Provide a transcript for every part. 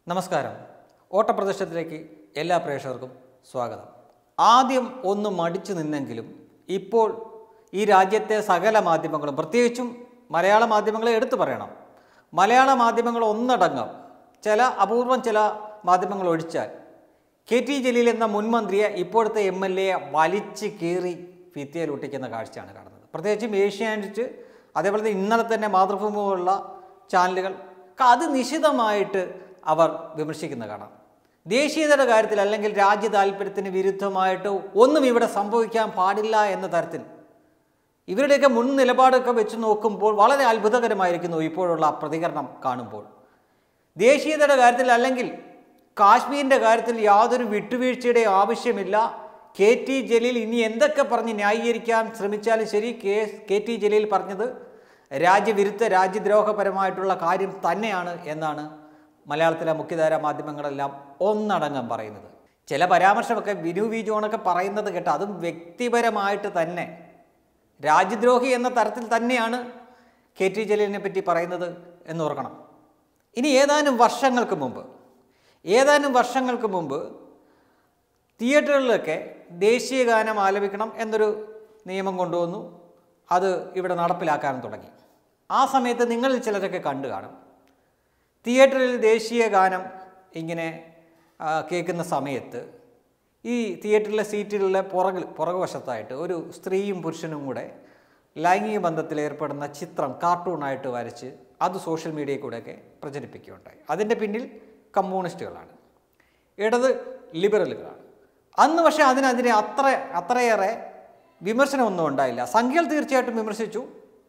നമസ്കാരം ഓട്ടപ്രദർശനത്തിലേക്ക് എല്ലാ പ്രേക്ഷകർക്കും സ്വാഗതം ആദ്യം ഒന്ന് മടിച്ചു നിന്നെങ്കിലും ഇപ്പോൾ ഈ രാജ്യത്തെ സകല മാധ്യമങ്ങളും പ്രത്യേകിച്ചും മലയാള മാധ്യമങ്ങളെ എടുത്തു പറയണം മലയാള മാധ്യമങ്ങൾ ഒന്നടങ്കം ചില അപൂർവം ചില മാധ്യമങ്ങൾ ഒഴിച്ചാൽ കെ ടി ജലീൽ എന്ന മുൻമന്ത്രിയെ ഇപ്പോഴത്തെ എം എൽ എ വലിച്ച് കീറി ഭിത്തിയിൽ ഒട്ടിക്കുന്ന കാഴ്ചയാണ് കാണുന്നത് പ്രത്യേകിച്ചും ഏഷ്യാനെറ്റ് അതേപോലെ തന്നെ ഇന്നലെ തന്നെ മാതൃഭൂമി പോലുള്ള ചാനലുകൾ അത് നിശിതമായിട്ട് അവർ വിമർശിക്കുന്ന കാണാം ദേശീയതയുടെ കാര്യത്തിൽ അല്ലെങ്കിൽ രാജ്യ താല്പര്യത്തിന് വിരുദ്ധമായിട്ട് ഒന്നും ഇവിടെ സംഭവിക്കാൻ പാടില്ല എന്ന തരത്തിൽ ഇവരുടെയൊക്കെ മുൻ നിലപാടൊക്കെ വെച്ച് നോക്കുമ്പോൾ വളരെ അത്ഭുതകരമായിരിക്കുന്നു ഇപ്പോഴുള്ള പ്രതികരണം കാണുമ്പോൾ ദേശീയതയുടെ കാര്യത്തിൽ അല്ലെങ്കിൽ കാശ്മീരിൻ്റെ കാര്യത്തിൽ യാതൊരു വിട്ടുവീഴ്ചയുടെ ആവശ്യമില്ല കെ ടി ജലീൽ ഇനി എന്തൊക്കെ പറഞ്ഞ് ന്യായീകരിക്കാൻ ശ്രമിച്ചാലും ശരി കെ കെ ടി ജലീൽ പറഞ്ഞത് രാജ്യവിരുദ്ധ രാജ്യദ്രോഹപരമായിട്ടുള്ള കാര്യം തന്നെയാണ് എന്നാണ് മലയാളത്തിലെ മുഖ്യധാര മാധ്യമങ്ങളെല്ലാം ഒന്നടങ്കം പറയുന്നത് ചില പരാമർശമൊക്കെ വിനു വി ജോണൊക്കെ പറയുന്നത് കേട്ടോ അതും വ്യക്തിപരമായിട്ട് തന്നെ രാജ്യദ്രോഹി എന്ന തരത്തിൽ തന്നെയാണ് കെ ടി ജലീലിനെ പറ്റി പറയുന്നത് എന്ന് ഓർക്കണം ഇനി ഏതാനും വർഷങ്ങൾക്ക് മുമ്പ് ഏതാനും വർഷങ്ങൾക്ക് മുമ്പ് തിയേറ്ററുകളിലൊക്കെ ദേശീയ ഗാനം ആലപിക്കണം എന്നൊരു നിയമം കൊണ്ടുവന്നു അത് ഇവിടെ നടപ്പിലാക്കാനും തുടങ്ങി ആ സമയത്ത് നിങ്ങളിൽ ചിലരൊക്കെ കണ്ടു കാണും തിയേറ്ററിൽ ദേശീയ ഗാനം ഇങ്ങനെ ആ, കേൾക്കുന്ന സമയത്ത് ഈ തിയേറ്ററിലെ സീറ്റുകളിലെ പുറകിൽ പുറകുവശത്തായിട്ട് ഒരു സ്ത്രീയും പുരുഷനും കൂടെ ലൈംഗിക ബന്ധത്തിൽ ഏർപ്പെടുന്ന ചിത്രം കാർട്ടൂണായിട്ട് വരച്ച് അത് സോഷ്യൽ മീഡിയയിൽ കൂടെയൊക്കെ പ്രചരിപ്പിക്കുകയുണ്ടായി അതിൻ്റെ പിന്നിൽ കമ്മ്യൂണിസ്റ്റുകളാണ് ഇടത് ലിബറലുകളാണ് അന്ന് പക്ഷേ അതിനെതിരെ അത്ര അത്രയേറെ വിമർശനമൊന്നും ഉണ്ടായില്ല സംഖ്യകൾ തീർച്ചയായിട്ടും വിമർശിച്ചു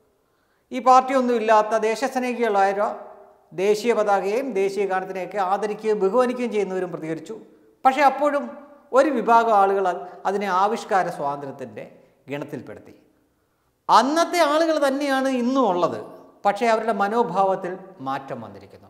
ഈ പാർട്ടിയൊന്നും ഇല്ലാത്ത ദേശസ്നേഹികളായ ദേശീയ പതാകയെയും ദേശീയ ഗാനത്തിനെയൊക്കെ ആദരിക്കുകയും ബഹുമാനിക്കുകയും ചെയ്യുന്നവരും പ്രതികരിച്ചു പക്ഷേ അപ്പോഴും ഒരു വിഭാഗം ആളുകൾ അത് അതിനെ ആവിഷ്കാര സ്വാതന്ത്ര്യത്തിൻ്റെ ഗണത്തിൽപ്പെടുത്തി അന്നത്തെ ആളുകൾ തന്നെയാണ് ഇന്നും ഉള്ളത് പക്ഷേ അവരുടെ മനോഭാവത്തിൽ മാറ്റം വന്നിരിക്കുന്നു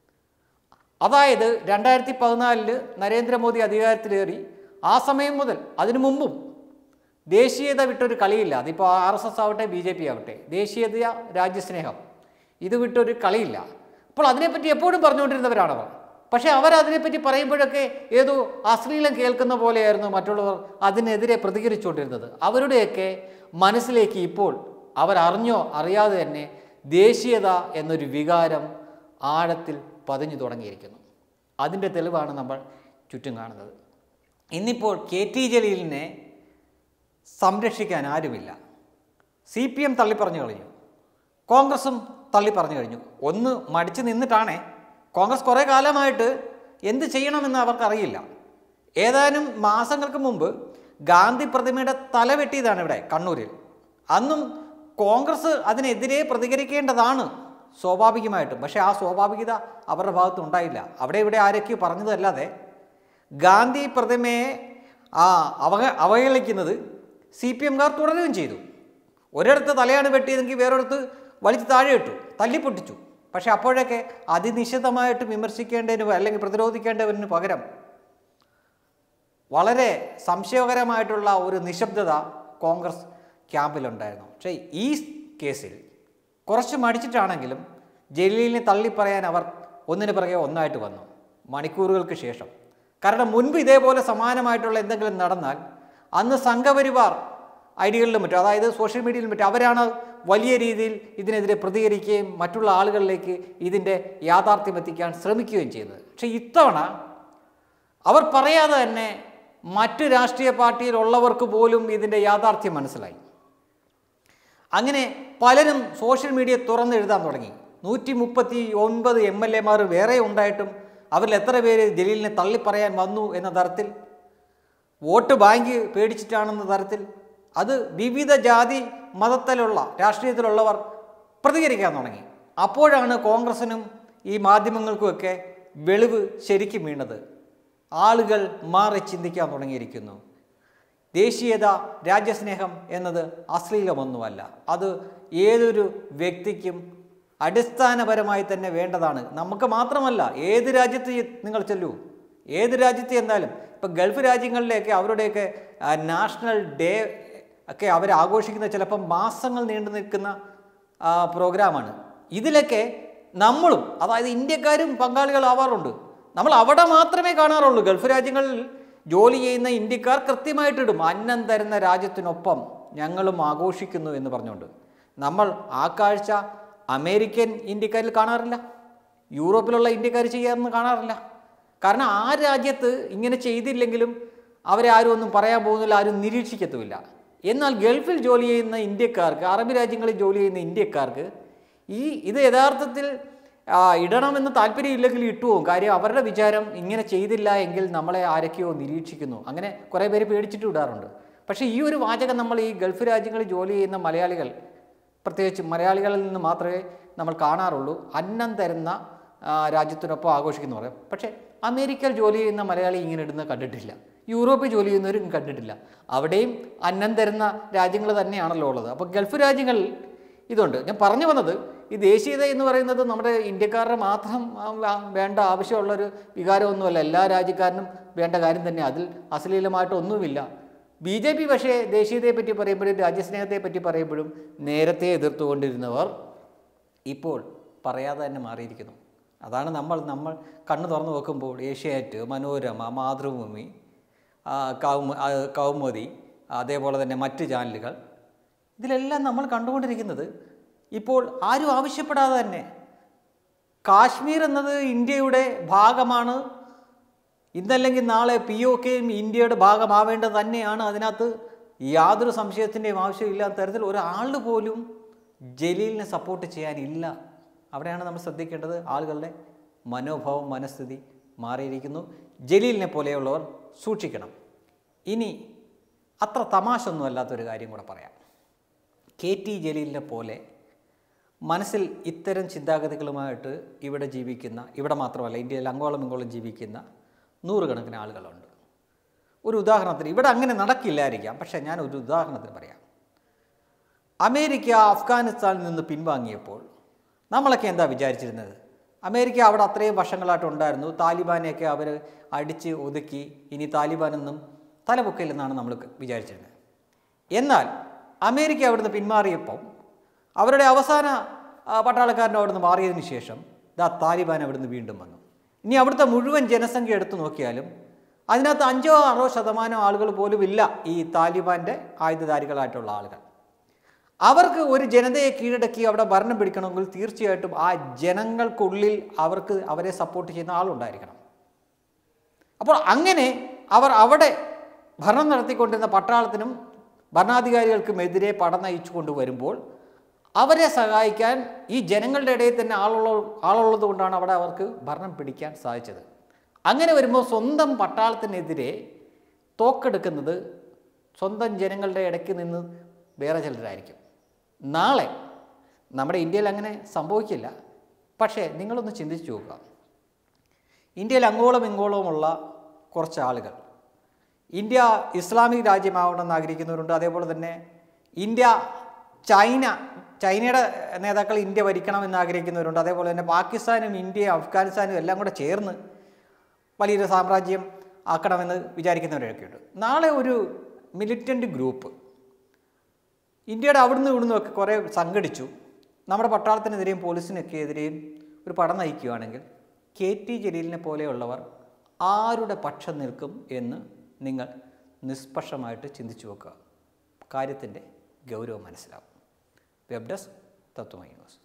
അതായത് രണ്ടായിരത്തി പതിനാലില് നരേന്ദ്രമോദി അധികാരത്തിലേറി ആ സമയം മുതൽ അതിനു മുമ്പും ദേശീയത വിട്ടൊരു കളിയില്ല അതിപ്പോൾ ആർ എസ് എസ് ആവട്ടെ ബി ജെ പി ആവട്ടെ ദേശീയത രാജ്യസ്നേഹം ഇത് വിട്ടൊരു കളിയില്ല അപ്പോൾ അതിനെപ്പറ്റി എപ്പോഴും പറഞ്ഞുകൊണ്ടിരുന്നവരാണ് അവർ പക്ഷേ അവരതിനെപ്പറ്റി പറയുമ്പോഴൊക്കെ ഏതോ അശ്ലീലം കേൾക്കുന്ന പോലെയായിരുന്നു മറ്റുള്ളവർ അതിനെതിരെ പ്രതികരിച്ചുകൊണ്ടിരുന്നത് അവരുടെയൊക്കെ മനസ്സിലേക്ക് ഇപ്പോൾ അവരറിഞ്ഞോ അറിയാതെ തന്നെ ദേശീയത എന്നൊരു വികാരം ആഴത്തിൽ പതിഞ്ഞു തുടങ്ങിയിരിക്കുന്നു അതിൻ്റെ തെളിവാണ് നമ്മൾ ചുറ്റും കാണുന്നത് ഇന്നിപ്പോൾ കെ ടി ജലീലിനെ സംരക്ഷിക്കാൻ ആരുമില്ല സി പി എം തള്ളിപ്പറഞ്ഞു കഴിഞ്ഞു കോൺഗ്രസും തള്ളിപ്പറഞ്ഞു കഴിഞ്ഞു ഒന്ന് മടിച്ചു നിന്നിട്ടാണേ കോൺഗ്രസ് കുറേ കാലമായിട്ട് എന്ത് ചെയ്യണമെന്ന് അവർക്കറിയില്ല ഏതാനും മാസങ്ങൾക്ക് മുമ്പ് ഗാന്ധി പ്രതിമയുടെ തല വെട്ടിയതാണ് ഇവിടെ കണ്ണൂരിൽ അന്നും കോൺഗ്രസ് അതിനെതിരെ പ്രതികരിക്കേണ്ടതാണ് സ്വാഭാവികമായിട്ടും പക്ഷേ ആ സ്വാഭാവികത അവരുടെ ഭാഗത്ത് ഉണ്ടായില്ല അവിടെ ഇവിടെ ആരൊക്കെയോ പറഞ്ഞതല്ലാതെ ഗാന്ധി പ്രതിമയെ ആ അവഹ അവഹേളിക്കുന്നത് സി പി എംകാർ തുടരുകയും ചെയ്തു ഒരിടത്ത് തലയാണ് വെട്ടിയതെങ്കിൽ വേറൊരിടത്ത് വലിച്ച് താഴെ ഇട്ടു തല്ലിപ്പൊട്ടിച്ചു പക്ഷെ അപ്പോഴൊക്കെ അതിനിശിതമായിട്ട് വിമർശിക്കേണ്ടതിന് അല്ലെങ്കിൽ പ്രതിരോധിക്കേണ്ടതിന് പകരം വളരെ സംശയകരമായിട്ടുള്ള ഒരു നിശബ്ദത കോൺഗ്രസ് ക്യാമ്പിലുണ്ടായിരുന്നു പക്ഷേ ഈ കേസിൽ കുറച്ച് മടിച്ചിട്ടാണെങ്കിലും ജലീലിനെ തള്ളിപ്പറയാൻ അവർ ഒന്നിനു പിറകെ ഒന്നായിട്ട് വന്നു മണിക്കൂറുകൾക്ക് ശേഷം കാരണം മുൻപ് ഇതേപോലെ സമാനമായിട്ടുള്ള എന്തെങ്കിലും നടന്നാൽ അന്ന് സംഘപരിവാർ ഐഡിയകളിലും മറ്റും അതായത് സോഷ്യൽ മീഡിയയിലും മറ്റും അവരാണ് വലിയ രീതിയിൽ ഇതിനെതിരെ പ്രതികരിക്കുകയും മറ്റുള്ള ആളുകളിലേക്ക് ഇതിൻ്റെ യാഥാർത്ഥ്യം എത്തിക്കാൻ ശ്രമിക്കുകയും ചെയ്യുന്നത് പക്ഷേ ഇത്തവണ അവർ പറയാതെ തന്നെ മറ്റു രാഷ്ട്രീയ പാർട്ടിയിലുള്ളവർക്ക് പോലും ഇതിൻ്റെ യാഥാർത്ഥ്യം മനസ്സിലായി അങ്ങനെ പലരും സോഷ്യൽ മീഡിയ തുറന്നെഴുതാൻ തുടങ്ങി നൂറ്റി മുപ്പത്തി ഒൻപത് എം എൽ എമാർ വേറെ ഉണ്ടായിട്ടും അവരിൽ എത്ര പേര് ജലീലിനെ തള്ളിപ്പറയാൻ വന്നു എന്ന തരത്തിൽ വോട്ട് ബാങ്ക് പേടിച്ചിട്ടാണെന്ന തരത്തിൽ അത് വിവിധ ജാതി മതത്തിലുള്ള രാഷ്ട്രീയത്തിലുള്ളവർ പ്രതികരിക്കാൻ തുടങ്ങി അപ്പോഴാണ് കോൺഗ്രസിനും ഈ മാധ്യമങ്ങൾക്കുമൊക്കെ വെളിവ് ശരിക്കും വീണത് ആളുകൾ മാറി ചിന്തിക്കാൻ തുടങ്ങിയിരിക്കുന്നു ദേശീയത രാജ്യസ്നേഹം എന്നത് അശ്ലീലമൊന്നുമല്ല അത് ഏതൊരു വ്യക്തിക്കും അടിസ്ഥാനപരമായി തന്നെ വേണ്ടതാണ് നമുക്ക് മാത്രമല്ല ഏത് രാജ്യത്ത് നിങ്ങൾ ചെല്ലൂ ഏത് രാജ്യത്ത് ചെന്നാലും ഇപ്പം ഗൾഫ് രാജ്യങ്ങളിലെയൊക്കെ അവരുടെയൊക്കെ ആ, നാഷണൽ ഡേ ഒക്കെ അവർ ആഘോഷിക്കുന്ന ചിലപ്പം മാസങ്ങൾ നീണ്ടു നിൽക്കുന്ന ആ, പ്രോഗ്രാമാണ് ഇതിലൊക്കെ നമ്മളും അതായത് ഇന്ത്യക്കാരും പങ്കാളികളാവാറുണ്ട് നമ്മൾ അവിടെ മാത്രമേ കാണാറുള്ളൂ ഗൾഫ് രാജ്യങ്ങളിൽ ജോലി ചെയ്യുന്ന ഇന്ത്യക്കാർ കൃത്യമായിട്ട് ഇടും അന്നം തരുന്ന രാജ്യത്തിനൊപ്പം ഞങ്ങളും ആഘോഷിക്കുന്നു എന്ന് പറഞ്ഞുകൊണ്ട് നമ്മൾ ആ കാഴ്ച അമേരിക്കൻ ഇന്ത്യക്കാരിൽ കാണാറില്ല യൂറോപ്പിലുള്ള ഇന്ത്യക്കാർ ചെയ്യാറെന്ന് കാണാറില്ല കാരണം ആ രാജ്യത്ത് ഇങ്ങനെ ചെയ്തില്ലെങ്കിലും അവരെ ആരും ഒന്നും പറയാൻ പോകുന്നില്ല ആരും നിരീക്ഷിക്കത്തുമില്ല എന്നാൽ ഗൾഫിൽ ജോലി ചെയ്യുന്ന ഇന്ത്യക്കാർക്ക് അറബ് രാജ്യങ്ങളിൽ ജോലി ചെയ്യുന്ന ഇന്ത്യക്കാർക്ക് ഈ ഇത് യഥാർത്ഥത്തിൽ ആ, ഇടണമെന്ന് താല്പര്യമില്ലെങ്കിൽ ഇട്ടുപോകും കാര്യം അവരുടെ വിചാരം ഇങ്ങനെ ചെയ്തില്ല എങ്കിൽ നമ്മളെ ആരൊക്കെയോ നിരീക്ഷിക്കുന്നു അങ്ങനെ കുറേ പേര് പേടിച്ചിട്ട് വിടാറുണ്ട് പക്ഷേ ഈ ഒരു വാചകം നമ്മൾ ഈ ഗൾഫ് രാജ്യങ്ങളിൽ ജോലി ചെയ്യുന്ന മലയാളികൾ പ്രത്യേകിച്ച് മലയാളികളിൽ നിന്ന് മാത്രമേ നമ്മൾ കാണാറുള്ളൂ അന്നം തരുന്ന ആ, രാജ്യത്തിനൊപ്പം ആഘോഷിക്കുന്നു പറയും പക്ഷേ അമേരിക്കയിൽ ജോലി ചെയ്യുന്ന മലയാളി ഇങ്ങനെ ഇടുന്ന കണ്ടിട്ടില്ല യൂറോപ്പിൽ ജോലി ചെയ്യുന്നവരും കണ്ടിട്ടില്ല അവിടെയും അന്നം തരുന്ന രാജ്യങ്ങൾ തന്നെയാണല്ലോ ഉള്ളത് അപ്പോൾ ഗൾഫ് രാജ്യങ്ങളിൽ ഇതുണ്ട് ഞാൻ പറഞ്ഞു വന്നത് ഈ ദേശീയത എന്ന് പറയുന്നത് നമ്മുടെ ഇന്ത്യക്കാരുടെ മാത്രം ആ, വ- വേണ്ട ആവശ്യമുള്ളൊരു വികാരമൊന്നുമല്ല എല്ലാ രാജ്യക്കാരനും വേണ്ട കാര്യം തന്നെ അതിൽ അശ്ലീലമായിട്ടൊന്നുമില്ല ബി ജെ പി പക്ഷേ ദേശീയതയെ പറ്റി പറയുമ്പോഴും രാജ്യസ്നേഹത്തെ പറ്റി പറയുമ്പോഴും നേരത്തെ എതിർത്തുകൊണ്ടിരുന്നവർ ഇപ്പോൾ പറയാതെ തന്നെ മാറിയിരിക്കുന്നു അതാണ് നമ്മൾ നമ്മൾ കണ്ണു തുറന്നു നോക്കുമ്പോൾ ഏഷ്യാനെറ്റ് മനോരമ മാതൃഭൂമി ആ, കൗമ ആ, കൗമുദി അതേപോലെ തന്നെ മറ്റ് ചാനലുകൾ ഇതിലെല്ലാം നമ്മൾ കണ്ടുകൊണ്ടിരിക്കുന്നത് ഇപ്പോൾ ആരും ആവശ്യപ്പെടാതെ തന്നെ കാശ്മീർ എന്നത് ഇന്ത്യയുടെ ഭാഗമാണ് ഇന്നല്ലെങ്കിൽ നാളെ പി ഒ കെയും ഇന്ത്യയുടെ ഭാഗമാവേണ്ടത് തന്നെയാണ് അതിനകത്ത് യാതൊരു സംശയത്തിൻ്റെയും ആവശ്യമില്ലാത്ത തരത്തിൽ ഒരാൾ പോലും ജലീലിനെ സപ്പോർട്ട് ചെയ്യാനില്ല അവിടെയാണ് നമ്മൾ ശ്രദ്ധിക്കേണ്ടത് ആളുകളുടെ മനോഭാവം മനസ്ഥിതി മാറിയിരിക്കുന്നു ജലീലിനെ പോലെയുള്ളവർ സൂക്ഷിക്കണം ഇനി അത്ര തമാശ ഒന്നും അല്ലാത്തൊരു കാര്യം കൂടെ പറയാം കെ ടി ജലീലിനെ പോലെ മനസ്സിൽ ഇത്തരം ചിന്താഗതികളുമായിട്ട് ഇവിടെ ജീവിക്കുന്ന ഇവിടെ മാത്രമല്ല ഇന്ത്യയിൽ അങ്ങോളം ഇങ്ങോളം ജീവിക്കുന്ന നൂറുകണക്കിന് ആളുകളുണ്ട് ഒരു ഉദാഹരണത്തിന് ഇവിടെ അങ്ങനെ നടക്കില്ലായിരിക്കാം പക്ഷേ ഞാൻ ഒരു ഉദാഹരണത്തിന് പറയാം അമേരിക്ക അഫ്ഗാനിസ്ഥാനിൽ നിന്ന് പിൻവാങ്ങിയപ്പോൾ നമ്മളൊക്കെ എന്താ വിചാരിച്ചിരുന്നത് അമേരിക്ക അവിടെ അത്രയും വർഷങ്ങളായിട്ട് ഉണ്ടായിരുന്നു താലിബാനെയൊക്കെ അവർ അടിച്ച് ഒതുക്കി ഇനി താലിബാനൊന്നും തലപൊക്കില്ലെന്നാണ് നമ്മൾ വിചാരിച്ചിരുന്നത് എന്നാൽ അമേരിക്ക അവിടുന്ന് പിന്മാറിയപ്പോൾ അവരുടെ അവസാന ആ, പട്ടാളക്കാരൻ അവിടുന്ന് മാറിയതിന് ശേഷം ദാ താലിബാൻ അവിടുന്ന് വീണ്ടും വന്നു ഇനി അവിടുത്തെ മുഴുവൻ ജനസംഖ്യ എടുത്തു നോക്കിയാലും അതിനകത്ത് അഞ്ചോ ആറോ ശതമാനം ആളുകൾ പോലും ഇല്ല ഈ താലിബാൻ്റെ ആയുധധാരികളായിട്ടുള്ള ആളുകൾ അവർക്ക് ഒരു ജനതയെ കീഴടക്കി അവിടെ ഭരണം പിടിക്കണമെങ്കിൽ തീർച്ചയായിട്ടും ആ ജനങ്ങൾക്കുള്ളിൽ അവർക്ക് അവരെ സപ്പോർട്ട് ചെയ്യുന്ന ആളുണ്ടായിരിക്കണം അപ്പോൾ അങ്ങനെ അവർ അവിടെ ഭരണം നടത്തിക്കൊണ്ടിരുന്ന പട്ടാളത്തിനും ഭരണാധികാരികൾക്കുമെതിരെ പട നയിച്ചു കൊണ്ടുവരുമ്പോൾ അവരെ സഹായിക്കാൻ ഈ ജനങ്ങളുടെ ഇടയിൽ തന്നെ ആളുള്ള ആളുള്ളത് കൊണ്ടാണ് അവിടെ അവർക്ക് ഭരണം പിടിക്കാൻ സാധിച്ചത് അങ്ങനെ വരുമ്പോൾ സ്വന്തം പട്ടാളത്തിനെതിരെ തോക്കെടുക്കുന്നത് സ്വന്തം ജനങ്ങളുടെ ഇടയ്ക്ക് നിന്ന് വേറെ ചിലരായിരിക്കും നാളെ നമ്മുടെ ഇന്ത്യയിൽ അങ്ങനെ സംഭവിക്കില്ല പക്ഷേ നിങ്ങളൊന്ന് ചിന്തിച്ചു നോക്കുക ഇന്ത്യയിൽ അങ്ങോളം ഇങ്ങോളവുമുള്ള കുറച്ച് ആളുകൾ ഇന്ത്യ ഇസ്ലാമിക് രാജ്യമാവണമെന്ന് ആഗ്രഹിക്കുന്നവരുണ്ട് അതേപോലെ തന്നെ ഇന്ത്യ ചൈന ചൈനയുടെ നേതാക്കൾ ഇന്ത്യ ഭരിക്കണമെന്ന് ആഗ്രഹിക്കുന്നവരുണ്ട് അതേപോലെ തന്നെ പാകിസ്ഥാനും ഇന്ത്യയും അഫ്ഗാനിസ്ഥാനും എല്ലാം കൂടെ ചേർന്ന് വലിയൊരു സാമ്രാജ്യം ആക്കണമെന്ന് വിചാരിക്കുന്നവരൊക്കെ ഉണ്ട് നാളെ ഒരു മിലിറ്റൻ്റ് ഗ്രൂപ്പ് ഇന്ത്യയുടെ അവിടുന്ന് ഇവിടുന്ന് ഒക്കെ കുറേ സംഘടിച്ചു നമ്മുടെ പട്ടാളത്തിനെതിരെയും പോലീസിനൊക്കെ എതിരെയും ഒരു പടം നയിക്കുകയാണെങ്കിൽ കെ ടി ജലീലിനെ പോലെയുള്ളവർ ആരുടെ പക്ഷം നിൽക്കും എന്ന് നിങ്ങൾ നിഷ്പക്ഷമായിട്ട് ചിന്തിച്ചു വെക്കുക കാര്യത്തിൻ്റെ ഗൗരവം മനസ്സിലാവും വെബ് ഡെസ്ക് തത്വമൈ ന്യൂസ്